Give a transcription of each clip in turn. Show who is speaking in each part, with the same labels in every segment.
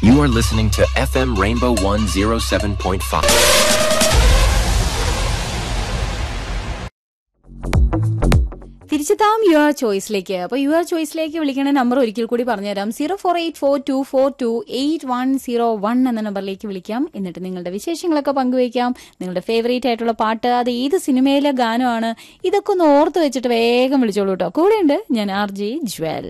Speaker 1: You are listening to FM Rainbow 107.5.
Speaker 2: തിരിച്ചെത്താം your ചോയ്സിലേക്ക് അപ്പൊ your ചോയ്സിലേക്ക് വിളിക്കണ നമ്പർ ഒരിക്കൽ കൂടി പറഞ്ഞുതരാം zero four eight four two four two eight one zero one എന്ന നമ്പറിലേക്ക് വിളിക്കാം എന്നിട്ട് നിങ്ങളുടെ വിശേഷങ്ങളൊക്കെ പങ്കുവയ്ക്കാം നിങ്ങളുടെ ഫേവറേറ്റ് ആയിട്ടുള്ള പാട്ട് അത് ഏത് സിനിമയിലെ ഗാനമാണ് ഇതൊക്കെ ഒന്ന് ഓർത്ത് വെച്ചിട്ട് വേഗം വിളിച്ചോളൂ കേട്ടോ കൂടെയുണ്ട് ഞാൻ ആർ ജെ ജ്വൽ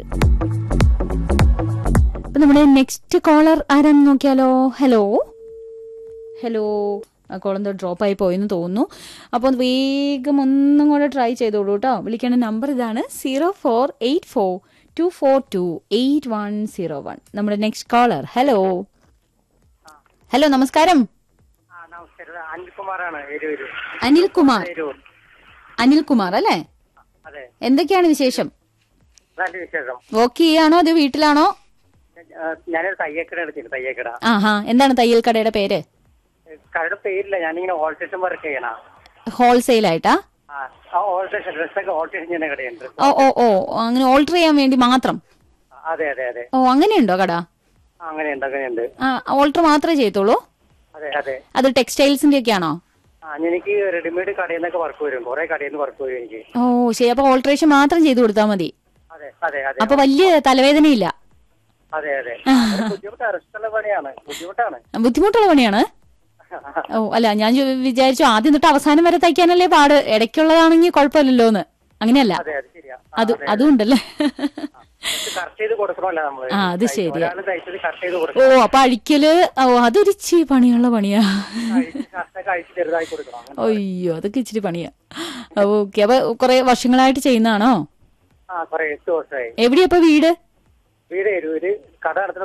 Speaker 2: അപ്പൊ നമ്മുടെ നെക്സ്റ്റ് കോളർ ആരാന്ന് നോക്കിയാലോ ഹലോ ഹലോ ആ കോൾ എന്തോ ഡ്രോപ്പ് ആയി പോയെന്ന് തോന്നുന്നു അപ്പോൾ വേഗം ഒന്നും കൂടെ ട്രൈ ചെയ്തോളൂ കേട്ടോ വിളിക്കേണ്ട നമ്പർ ഇതാണ് zero four eight four two four two eight one zero one നമ്മുടെ നെക്സ്റ്റ് കോളർ ഹലോ ഹലോ നമസ്കാരം
Speaker 3: ആ നമസ്കാരം അനിൽകുമാറാണ് എരൂര്
Speaker 2: അനിൽകുമാർ
Speaker 3: എരൂർ
Speaker 2: അനിൽകുമാർ അല്ലേ
Speaker 3: അതെ
Speaker 2: എന്തൊക്കെയാണ് വിശേഷം
Speaker 3: നല്ല വിശേഷം
Speaker 2: വർക്ക് ചെയ്യാണോ അതോ വീട്ടിലാണോ
Speaker 3: ആ, ഞാനൊരു തയ്യക്കട എടുത്തിട്ടുണ്ട് തയ്യക്കട
Speaker 2: ആഹാ എന്താണ് തയ്യൽ കടയുടെ പേര്
Speaker 3: കടയുടെ പേരില്ല ഞാനിങ്ങനെ ഓൾട്ടേഷൻ വർക്ക് ചെയ്യണ
Speaker 2: ഹോൾസെയിൽ ആയിട്ടാ
Speaker 3: ആ ഓൾട്ടേഷൻ ഡ്രസ്സൊക്കെ ഓൾട്ടേഷൻ ചെയ്യുന്ന കടയുണ്ട്
Speaker 2: ഓ ഓ ഓ അങ്ങനെ ഓൾട്ടർ ചെയ്യാൻ വേണ്ടി മാത്രം
Speaker 3: അതെ അതെ അതെ
Speaker 2: ഓ അങ്ങനെയുണ്ടോ കട
Speaker 3: ആ, അങ്ങനെയുണ്ട് അങ്ങനെയുണ്ട്
Speaker 2: ആ ഓൾട്ടർ മാത്രമേ ചെയ്യത്തുള്ളൂ
Speaker 3: അതെ അതെ
Speaker 2: അത് ടെക്സ്റ്റൈൽസിന്റെ ഒക്കെ ആണോ
Speaker 3: ആ എനിക്ക് റെഡിമെയ്ഡ് കടയിൽ നിന്നൊക്കെ വർക്ക് വരും കുറെ കടയിൽ നിന്ന് വർക്ക് വരും എനിക്ക്
Speaker 2: ഓ ശരി അപ്പൊ ഓൾട്രേഷൻ മാത്രം ചെയ്തു കൊടുത്താൽ മതി
Speaker 3: അതെ അതെ അതെ
Speaker 2: അപ്പൊ വലിയ തലവേദനയില്ല
Speaker 3: അതെ അതെ ഒരു ബുദ്ധിമുട്ട് റിസ്ക്കുള്ള പണിയാണ് ബുദ്ധിമുട്ടാണ്
Speaker 2: ബുദ്ധിമുട്ടുള്ള പണിയാണ് ഓ അല്ല ഞാൻ ചോ- വിചാരിച്ചു ആദ്യം തൊട്ട് അവസാനം വരെ തയ്ക്കാനല്ലേ പാട് ഇടയ്ക്കുള്ളതാണെങ്കിൽ കുഴപ്പമില്ലല്ലോ എന്ന് അങ്ങനെയല്ല
Speaker 3: അതെ അത് ശരിയാ
Speaker 2: അത് അതും ഉണ്ടല്ലേ
Speaker 3: കറക്റ്റ് ചെയ്ത് കൊടുക്കണമല്ലോ നമ്മള്
Speaker 2: ആ, അത് ശരിയാ.
Speaker 3: ഒരാള് തയ്ച്ചത് കറക്റ്റ് ചെയ്ത്
Speaker 2: ഓ
Speaker 3: കൊടുക്കണം
Speaker 2: അപ്പൊ അഴിക്കല് ഓ അതൊരു ഇച്ചിരി പണിയുള്ള പണിയാ
Speaker 3: കറക്റ്റ് കഴിച്ച് ചെറുതായി കൊടുക്കണം അങ്ങനെ.
Speaker 2: അയ്യോ അതൊക്കെ ഇച്ചിരി പണിയാ ഓക്കെ അപ്പൊ കുറെ വർഷങ്ങളായിട്ട് ചെയ്യുന്നതാണോ
Speaker 3: ആ കൊറേ എട്ട് വർഷമായി
Speaker 2: എവിടെയാ ഇപ്പൊ വീട്
Speaker 3: വീട് എരൂര് കട നടത്തുന്ന